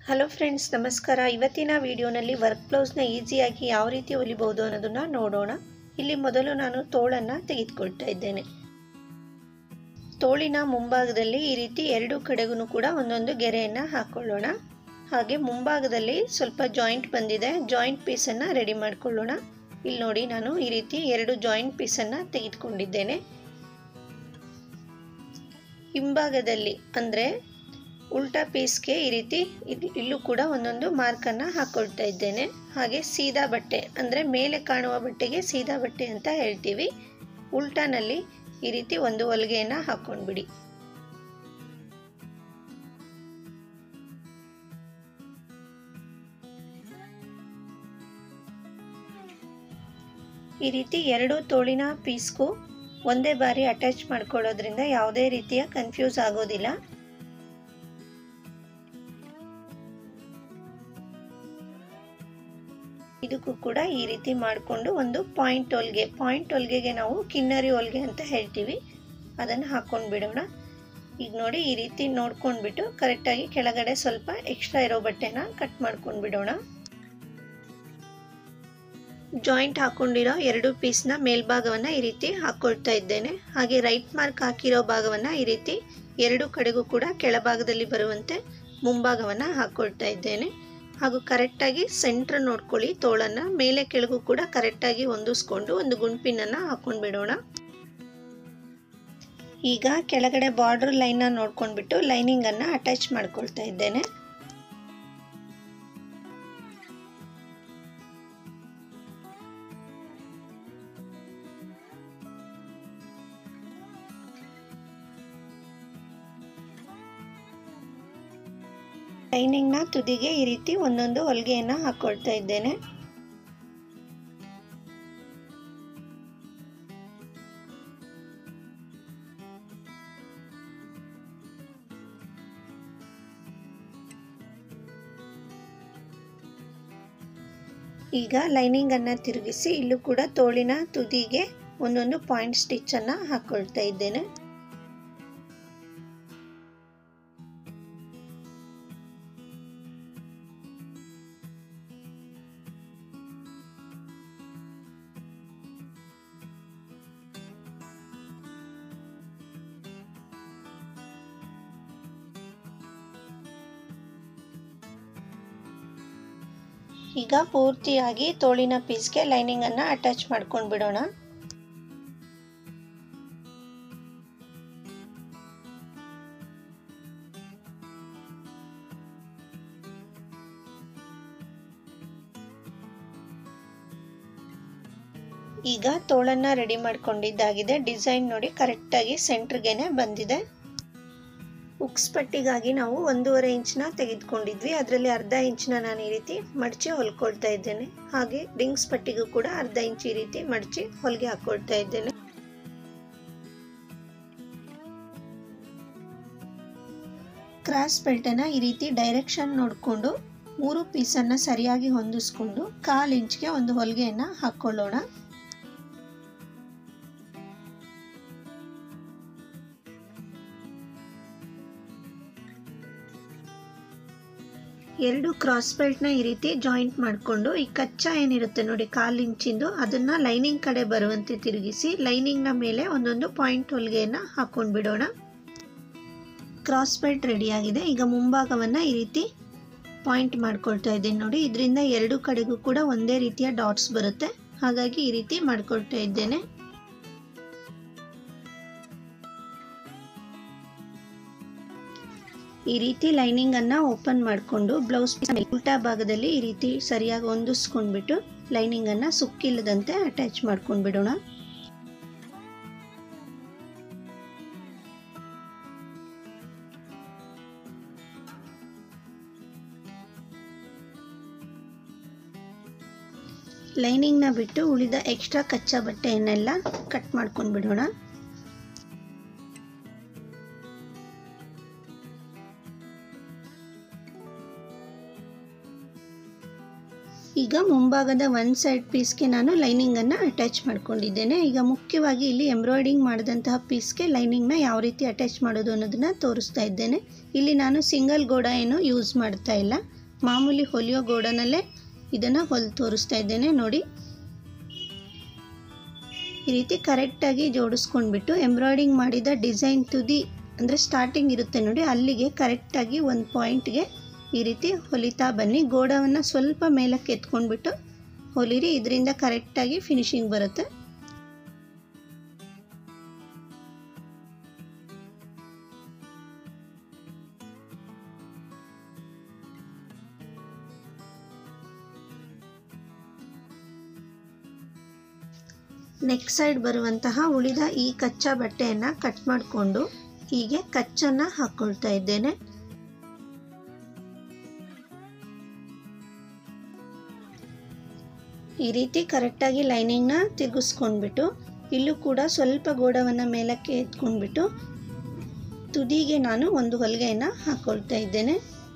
hello friends ನಮಸ್ಕಾರ ಇವತ್ತಿನ ವಿಡಿಯೋನಲ್ಲಿ ವರ್ಕ್ ಬ್ಲೌಸ್ನ ಈಸಿಯಾಗಿ ಯಾವ ರೀತಿ ಹೊಲಿಬಹುದು ಅನ್ನೋದನ್ನ ನೋಡೋಣ ಇಲ್ಲಿ ಮೊದಲು ನಾನು ತೋಳನ್ನು ತೆಗೆದುಕೊಳ್ತಾ ಇದ್ದೇನೆ ತೋಳಿನ ಮುಂಭಾಗದಲ್ಲಿ ಈ ರೀತಿ ಎರಡು ಕಡೆಗೂ ಕೂಡ ಒಂದೊಂದು ಗೆರೆಯನ್ನು ಹಾಕ್ಕೊಳ್ಳೋಣ ಹಾಗೆ ಮುಂಭಾಗದಲ್ಲಿ ಸ್ವಲ್ಪ ಜಾಯಿಂಟ್ ಬಂದಿದೆ ಜಾಯಿಂಟ್ ಪೀಸನ್ನು ರೆಡಿ ಮಾಡ್ಕೊಳ್ಳೋಣ ಇಲ್ಲಿ ನೋಡಿ ನಾನು ಈ ರೀತಿ ಎರಡು ಜಾಯಿಂಟ್ ಪೀಸನ್ನು ತೆಗೆದುಕೊಂಡಿದ್ದೇನೆ ಹಿಂಭಾಗದಲ್ಲಿ ಅಂದರೆ ಉಲ್ಟಾ ಪೀಸ್ಗೆ ಈ ರೀತಿ ಇಲ್ಲೂ ಕೂಡ ಒಂದೊಂದು ಮಾರ್ಕನ್ನು ಹಾಕ್ಕೊಳ್ತಾ ಇದ್ದೇನೆ ಹಾಗೆ ಸೀದಾ ಬಟ್ಟೆ ಅಂದರೆ ಮೇಲೆ ಕಾಣುವ ಬಟ್ಟೆಗೆ ಸೀದಾ ಬಟ್ಟೆ ಅಂತ ಹೇಳ್ತೀವಿ ಉಲ್ಟಾನಲ್ಲಿ ಈ ರೀತಿ ಒಂದು ಹೊಲಿಗೆಯನ್ನು ಹಾಕ್ಕೊಂಡ್ಬಿಡಿ ಈ ರೀತಿ ಎರಡು ತೋಳಿನ ಪೀಸ್ಗೂ ಒಂದೇ ಬಾರಿ ಅಟ್ಯಾಚ್ ಮಾಡ್ಕೊಳ್ಳೋದ್ರಿಂದ ಯಾವುದೇ ರೀತಿಯ ಕನ್ಫ್ಯೂಸ್ ಆಗೋದಿಲ್ಲ ಇದಕ್ಕೂ ಕೂಡ ಈ ರೀತಿ ಮಾಡಿಕೊಂಡು ಒಂದು ಪಾಯಿಂಟ್ ಹೊಲ್ಗೆ ಪಾಯಿಂಟ್ ಹೊಲ್ಗೆಗೆ ನಾವು ಕಿನ್ನರಿ ಹೊಲ್ಗೆ ಅಂತ ಹೇಳ್ತೀವಿ ಅದನ್ನು ಹಾಕ್ಕೊಂಡು ಬಿಡೋಣ ಈಗ ನೋಡಿ ಈ ರೀತಿ ನೋಡ್ಕೊಂಡ್ಬಿಟ್ಟು ಕರೆಕ್ಟಾಗಿ ಕೆಳಗಡೆ ಸ್ವಲ್ಪ ಎಕ್ಸ್ಟ್ರಾ ಇರೋ ಬಟ್ಟೆನ ಕಟ್ ಮಾಡ್ಕೊಂಡು ಬಿಡೋಣ ಜಾಯಿಂಟ್ ಹಾಕೊಂಡಿರೋ ಎರಡು ಪೀಸ್ನ ಮೇಲ್ಭಾಗವನ್ನು ಈ ರೀತಿ ಹಾಕ್ಕೊಳ್ತಾ ಇದ್ದೇನೆ ಹಾಗೆ ರೈಟ್ ಮಾರ್ಕ್ ಹಾಕಿರೋ ಭಾಗವನ್ನು ಈ ರೀತಿ ಎರಡು ಕಡೆಗೂ ಕೂಡ ಕೆಳಭಾಗದಲ್ಲಿ ಬರುವಂತೆ ಮುಂಭಾಗವನ್ನು ಹಾಕ್ಕೊಳ್ತಾ ಇದ್ದೇನೆ ಹಾಗೂ ಕರೆಕ್ಟಾಗಿ ಸೆಂಟ್ರ್ ನೋಡ್ಕೊಳ್ಳಿ ತೋಳನ್ನು ಮೇಲೆ ಕೆಳಗೂ ಕೂಡ ಕರೆಕ್ಟಾಗಿ ಹೊಂದಿಸ್ಕೊಂಡು ಒಂದು ಗುಂಪಿನನ್ನು ಹಾಕೊಂಡು ಬಿಡೋಣ ಈಗ ಕೆಳಗಡೆ ಬಾರ್ಡರ್ ಲೈನ್ನ ನೋಡ್ಕೊಂಡ್ಬಿಟ್ಟು ಲೈನಿಂಗನ್ನು ಅಟ್ಯಾಚ್ ಮಾಡ್ಕೊಳ್ತಾ ಇದ್ದೇನೆ ಲೈನಿಂಗ್ನ ತುದಿಗೆ ಈ ರೀತಿ ಒಂದೊಂದು ಹೊಲಿಗೆಯನ್ನು ಹಾಕ್ಕೊಳ್ತಾ ಇದ್ದೇನೆ ಈಗ ಲೈನಿಂಗನ್ನು ತಿರುಗಿಸಿ ಇಲ್ಲೂ ಕೂಡ ತೋಳಿನ ತುದಿಗೆ ಒಂದೊಂದು ಪಾಯಿಂಟ್ ಸ್ಟಿಚ್ಚನ್ನು ಹಾಕ್ಕೊಳ್ತಾ ಇದ್ದೇನೆ ಈಗ ಪೂರ್ತಿಯಾಗಿ ತೋಳಿನ ಪೀಸ್ಗೆ ಲೈನಿಂಗನ್ನು ಅಟ್ಯಾಚ್ ಮಾಡ್ಕೊಂಡು ಬಿಡೋಣ ಈಗ ತೋಳನ್ನು ರೆಡಿ ಮಾಡ್ಕೊಂಡಿದ್ದಾಗಿದೆ ಡಿಸೈನ್ ನೋಡಿ ಕರೆಕ್ಟಾಗಿ ಸೆಂಟ್ರಿಗೆನೆ ಬಂದಿದೆ ಉಕ್ಸ್ ಪಟ್ಟಿಗಾಗಿ ನಾವು ಒಂದೂವರೆ ಇಂಚ್ನ ತೆಗೆದುಕೊಂಡಿದ್ವಿ ಅದರಲ್ಲಿ ಅರ್ಧ ಇಂಚ್ನ ನಾನು ಈ ರೀತಿ ಮಡಚಿ ಹೊಲ್ಕೊಳ್ತಾ ಇದ್ದೇನೆ ಹಾಗೆ ರಿಂಗ್ಸ್ ಪಟ್ಟಿಗೂ ಕೂಡ ಅರ್ಧ ಇಂಚ್ ಈ ರೀತಿ ಮಡಚಿ ಹೊಲಿಗೆ ಹಾಕ್ಕೊಳ್ತಾ ಇದ್ದೇನೆ ಕ್ರಾಸ್ ಬೆಲ್ಟನ್ನು ಈ ರೀತಿ ಡೈರೆಕ್ಷನ್ ನೋಡಿಕೊಂಡು ಮೂರು ಪೀಸನ್ನು ಸರಿಯಾಗಿ ಹೊಂದಿಸ್ಕೊಂಡು ಕಾಲು ಇಂಚ್ಗೆ ಒಂದು ಹೊಲಿಗೆಯನ್ನು ಹಾಕ್ಕೊಳ್ಳೋಣ ಎರಡು ಕ್ರಾಸ್ ಬೆಲ್ಟ್ನ ಈ ರೀತಿ ಜಾಯಿಂಟ್ ಮಾಡಿಕೊಂಡು ಈ ಕಚ್ಚಾ ಏನಿರುತ್ತೆ ನೋಡಿ ಕಾಲು ಇಂಚಿಂದು ಅದನ್ನು ಲೈನಿಂಗ್ ಕಡೆ ಬರುವಂತೆ ತಿರುಗಿಸಿ ಲೈನಿಂಗ್ನ ಮೇಲೆ ಒಂದೊಂದು ಪಾಯಿಂಟ್ ಹೊಲಿಗೆಯನ್ನು ಹಾಕೊಂಡು ಬಿಡೋಣ ಕ್ರಾಸ್ ಬೆಲ್ಟ್ ರೆಡಿಯಾಗಿದೆ ಈಗ ಮುಂಭಾಗವನ್ನು ಈ ರೀತಿ ಪಾಯಿಂಟ್ ಮಾಡ್ಕೊಳ್ತಾ ಇದ್ದೀನಿ ನೋಡಿ ಇದರಿಂದ ಎರಡು ಕಡೆಗೂ ಕೂಡ ಒಂದೇ ರೀತಿಯ ಡಾಟ್ಸ್ ಬರುತ್ತೆ ಹಾಗಾಗಿ ಈ ರೀತಿ ಮಾಡ್ಕೊಳ್ತಾ ಇದ್ದೇನೆ ಈ ರೀತಿ ಲೈನಿಂಗ್ ಅನ್ನ ಓಪನ್ ಮಾಡಿಕೊಂಡು ಬ್ಲೌಸ್ ಪೀಸ್ ಉಲ್ಟಾ ಭಾಗದಲ್ಲಿ ಈ ರೀತಿ ಸರಿಯಾಗಿ ಹೊಂದಿಸ್ಕೊಂಡ್ಬಿಟ್ಟು ಲೈನಿಂಗ್ ಅನ್ನ ಸುಕ್ಕಿಲ್ಲದಂತೆ ಅಟ್ಯಾಚ್ ಮಾಡ್ಕೊಂಡು ಬಿಡೋಣ ಲೈನಿಂಗ್ನ ಬಿಟ್ಟು ಉಳಿದ ಎಕ್ಸ್ಟ್ರಾ ಕಚ್ಚಾ ಬಟ್ಟೆಯನ್ನೆಲ್ಲ ಕಟ್ ಮಾಡ್ಕೊಂಡು ಬಿಡೋಣ ಈಗ ಮುಂಭಾಗದ ಒನ್ ಸೈಡ್ ಪೀಸ್ಗೆ ನಾನು ಲೈನಿಂಗನ್ನು ಅಟ್ಯಾಚ್ ಮಾಡ್ಕೊಂಡಿದ್ದೇನೆ ಈಗ ಮುಖ್ಯವಾಗಿ ಇಲ್ಲಿ ಎಂಬ್ರಾಯ್ಡಿಂಗ್ ಮಾಡಿದಂತಹ ಪೀಸ್ಗೆ ಲೈನಿಂಗ್ನ ಯಾವ ರೀತಿ ಅಟ್ಯಾಚ್ ಮಾಡೋದು ಅನ್ನೋದನ್ನು ತೋರಿಸ್ತಾ ಇದ್ದೇನೆ ಇಲ್ಲಿ ನಾನು ಸಿಂಗಲ್ ಗೋಡ ಏನು ಯೂಸ್ ಮಾಡ್ತಾ ಇಲ್ಲ ಮಾಮೂಲಿ ಹೊಲಿಯೋ ಗೋಡನಲ್ಲೇ ಇದನ್ನು ಹೊಲಿ ತೋರಿಸ್ತಾ ಇದ್ದೇನೆ ನೋಡಿ ಈ ರೀತಿ ಕರೆಕ್ಟಾಗಿ ಜೋಡಿಸ್ಕೊಂಡ್ಬಿಟ್ಟು ಎಂಬ್ರಾಯ್ಡಿಂಗ್ ಮಾಡಿದ ಡಿಸೈನ್ ತುದಿ ಅಂದರೆ ಸ್ಟಾರ್ಟಿಂಗ್ ಇರುತ್ತೆ ನೋಡಿ ಅಲ್ಲಿಗೆ ಕರೆಕ್ಟಾಗಿ ಒಂದು ಪಾಯಿಂಟ್ಗೆ ಈ ರೀತಿ ಹೊಲಿತಾ ಬನ್ನಿ ಗೋಡವನ್ನು ಸ್ವಲ್ಪ ಮೇಲಕ್ಕೆ ಎತ್ಕೊಂಡ್ಬಿಟ್ಟು ಹೊಲಿರಿ ಇದರಿಂದ ಕರೆಕ್ಟಾಗಿ ಫಿನಿಶಿಂಗ್ ಬರುತ್ತೆ ನೆಕ್ ಸೈಡ್ ಬರುವಂತಹ ಉಳಿದ ಈ ಕಚ್ಚಾ ಬಟ್ಟೆಯನ್ನು ಕಟ್ ಮಾಡಿಕೊಂಡು ಹೀಗೆ ಕಚ್ಚನ್ನು ಹಾಕ್ಕೊಳ್ತಾ ಇದ್ದೇನೆ ಈ ರೀತಿ ಕರೆಕ್ಟಾಗಿ ಲೈನಿಂಗ್ನ ತಿರುಗಿಸ್ಕೊಂಡ್ಬಿಟ್ಟು ಇಲ್ಲೂ ಕೂಡ ಸ್ವಲ್ಪ ಗೋಡವನ್ನು ಮೇಲಕ್ಕೆ ಎತ್ಕೊಂಡ್ಬಿಟ್ಟು ತುದಿಗೆ ನಾನು ಒಂದು ಹೊಲಿಗೆಯನ್ನು ಹಾಕ್ಕೊಳ್ತಾ ಇದ್ದೇನೆ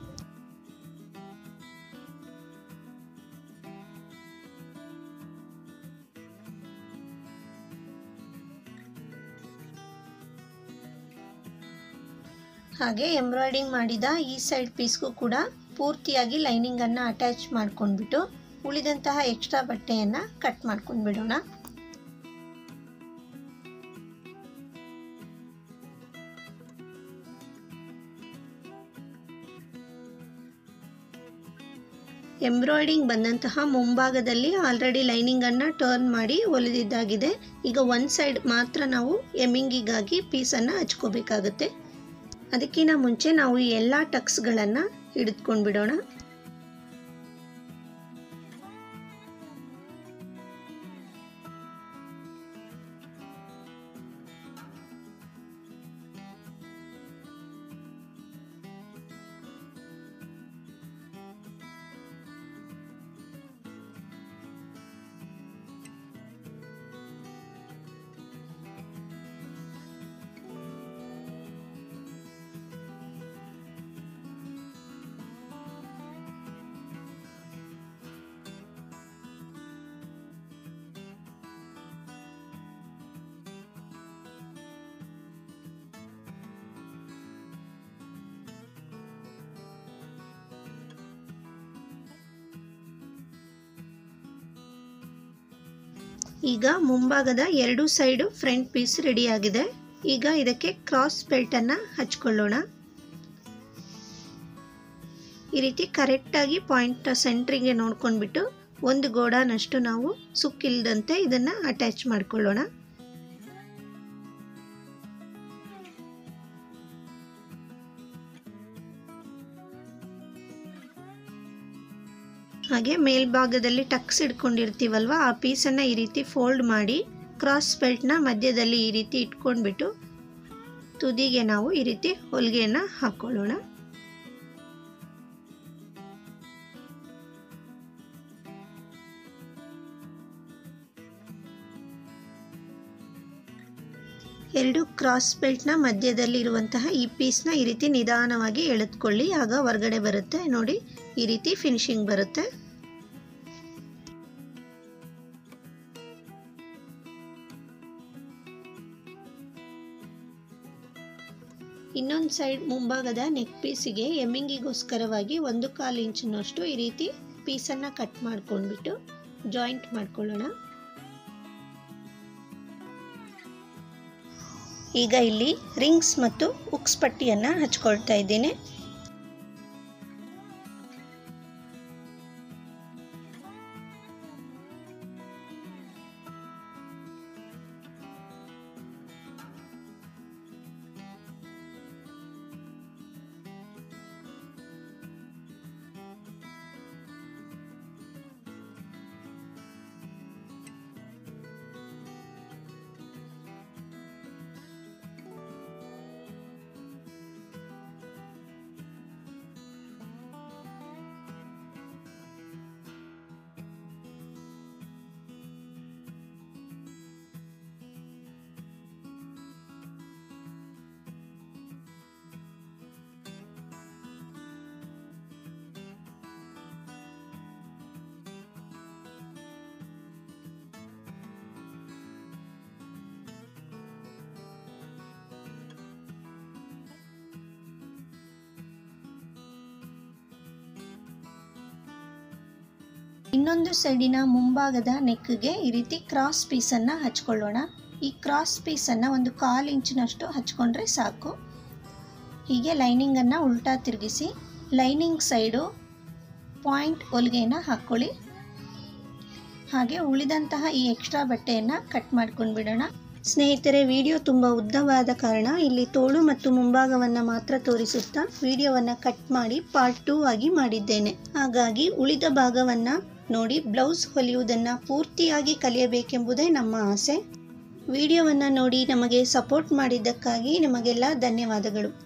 ಹಾಗೆ ಎಂಬ್ರಾಯ್ಡಿಂಗ್ ಮಾಡಿದ ಈ ಸೈಡ್ ಪೀಸ್ಗೂ ಕೂಡ ಪೂರ್ತಿಯಾಗಿ ಲೈನಿಂಗನ್ನು ಅಟ್ಯಾಚ್ ಮಾಡ್ಕೊಂಡ್ಬಿಟ್ಟು ಉಳಿದಂತಹ ಎಕ್ಸ್ಟ್ರಾ ಬಟ್ಟೆಯನ್ನು ಕಟ್ ಮಾಡ್ಕೊಂಡ್ಬಿಡೋಣ ಎಂಬ್ರಾಯ್ಡಿಂಗ್ ಬಂದಂತಹ ಮುಂಭಾಗದಲ್ಲಿ ಆಲ್ರೆಡಿ ಲೈನಿಂಗನ್ನು ಟರ್ನ್ ಮಾಡಿ ಹೊಲಿದಿದ್ದಾಗಿದೆ ಈಗ ಒಂದು ಸೈಡ್ ಮಾತ್ರ ನಾವು ಎಮ್ಮಿಂಗಿಗಾಗಿ ಪೀಸನ್ನು ಹಚ್ಕೋಬೇಕಾಗುತ್ತೆ ಅದಕ್ಕಿಂತ ಮುಂಚೆ ನಾವು ಈ ಎಲ್ಲ ಟಕ್ಸ್ಗಳನ್ನು ಹಿಡಿದುಕೊಂಡು ಬಿಡೋಣ ಈಗ ಮುಂಭಾಗದ ಎರಡು ಸೈಡು ಫ್ರಂಟ್ ಪೀಸ್ ರೆಡಿಯಾಗಿದೆ ಈಗ ಇದಕ್ಕೆ ಕ್ರಾಸ್ ಬೆಲ್ಟನ್ನು ಹಚ್ಕೊಳ್ಳೋಣ ಈ ರೀತಿ ಕರೆಕ್ಟಾಗಿ ಪಾಯಿಂಟ್ ಸೆಂಟ್ರಿಗೆ ನೋಡ್ಕೊಂಡ್ಬಿಟ್ಟು ಒಂದು ಗೋಡನಷ್ಟು ನಾವು ಸುಕ್ಕಿಲ್ದಂತೆ ಇದನ್ನು ಅಟ್ಯಾಚ್ ಮಾಡ್ಕೊಳ್ಳೋಣ ಹಾಗೆ ಮೇಲ್ಭಾಗದಲ್ಲಿ ಟಕ್ಸ್ ಇಟ್ಕೊಂಡಿರ್ತೀವಲ್ವ ಆ ಪೀಸನ್ನು ಈ ರೀತಿ ಫೋಲ್ಡ್ ಮಾಡಿ ಕ್ರಾಸ್ ಬೆಲ್ಟ್ನ ಮಧ್ಯದಲ್ಲಿ ಈ ರೀತಿ ಇಟ್ಕೊಂಡ್ಬಿಟ್ಟು ತುದಿಗೆ ನಾವು ಈ ರೀತಿ ಹೊಲಿಗೆಯನ್ನು ಹಾಕ್ಕೊಳ್ಳೋಣ ಎರಡು ಕ್ರಾಸ್ ಬೆಲ್ಟ್ನ ಮಧ್ಯದಲ್ಲಿ ಇರುವಂತಹ ಈ ಪೀಸ್ನ ಈ ರೀತಿ ನಿಧಾನವಾಗಿ ಎಳೆದುಕೊಳ್ಳಿ ಆಗ ಹೊರಗಡೆ ಬರುತ್ತೆ ನೋಡಿ ಈ ರೀತಿ ಫಿನಿಶಿಂಗ್ ಬರುತ್ತೆ ಇನ್ನೊಂದು ಸೈಡ್ ಮುಂಭಾಗದ ನೆಕ್ ಪೀಸಿಗೆ ಎಮ್ಮಿಂಗಿಗೋಸ್ಕರವಾಗಿ ಒಂದು ಕಾಲು ಇಂಚಿನಷ್ಟು ಈ ರೀತಿ ಪೀಸನ್ನು ಕಟ್ ಮಾಡ್ಕೊಂಡ್ಬಿಟ್ಟು ಜಾಯಿಂಟ್ ಮಾಡ್ಕೊಳ್ಳೋಣ ಈಗ ಇಲ್ಲಿ ರಿಂಗ್ಸ್ ಮತ್ತು ಉಕ್ಸ್ ಪಟ್ಟಿಯನ್ನು ಹಚ್ಕೊಳ್ತಾ ಇದ್ದೀನಿ ಇನ್ನೊಂದು ಸೈಡಿನ ಮುಂಭಾಗದ ನೆಕ್ಗೆ ಈ ರೀತಿ ಕ್ರಾಸ್ ಪೀಸನ್ನು ಹಚ್ಕೊಳ್ಳೋಣ ಈ ಕ್ರಾಸ್ ಪೀಸನ್ನು ಒಂದು ಕಾಲು ಇಂಚಿನಷ್ಟು ಹಚ್ಕೊಂಡ್ರೆ ಸಾಕು ಹೀಗೆ ಲೈನಿಂಗನ್ನು ಉಲ್ಟಾ ತಿರುಗಿಸಿ ಲೈನಿಂಗ್ ಸೈಡು ಪಾಯಿಂಟ್ ಹೊಲಿಗೆಯನ್ನು ಹಾಕ್ಕೊಳ್ಳಿ ಹಾಗೆ ಉಳಿದಂತಹ ಈ ಎಕ್ಸ್ಟ್ರಾ ಬಟ್ಟೆಯನ್ನು ಕಟ್ ಮಾಡ್ಕೊಂಡು ಬಿಡೋಣ ಸ್ನೇಹಿತರೆ ವಿಡಿಯೋ ತುಂಬ ಉದ್ದವಾದ ಕಾರಣ ಇಲ್ಲಿ ತೋಳು ಮತ್ತು ಮುಂಭಾಗವನ್ನು ಮಾತ್ರ ತೋರಿಸುತ್ತಾ ವಿಡಿಯೋವನ್ನು ಕಟ್ ಮಾಡಿ ಪಾರ್ಟ್ ಟೂ ಆಗಿ ಮಾಡಿದ್ದೇನೆ ಹಾಗಾಗಿ ಉಳಿದ ಭಾಗವನ್ನು ನೋಡಿ ಬ್ಲೌಸ್ ಹೊಲಿಯುವುದನ್ನು ಪೂರ್ತಿಯಾಗಿ ಕಲಿಯಬೇಕೆಂಬುದೇ ನಮ್ಮ ಆಸೆ ವಿಡಿಯೋವನ್ನು ನೋಡಿ ನಮಗೆ ಸಪೋರ್ಟ್ ಮಾಡಿದ್ದಕ್ಕಾಗಿ ನಿಮಗೆಲ್ಲ ಧನ್ಯವಾದಗಳು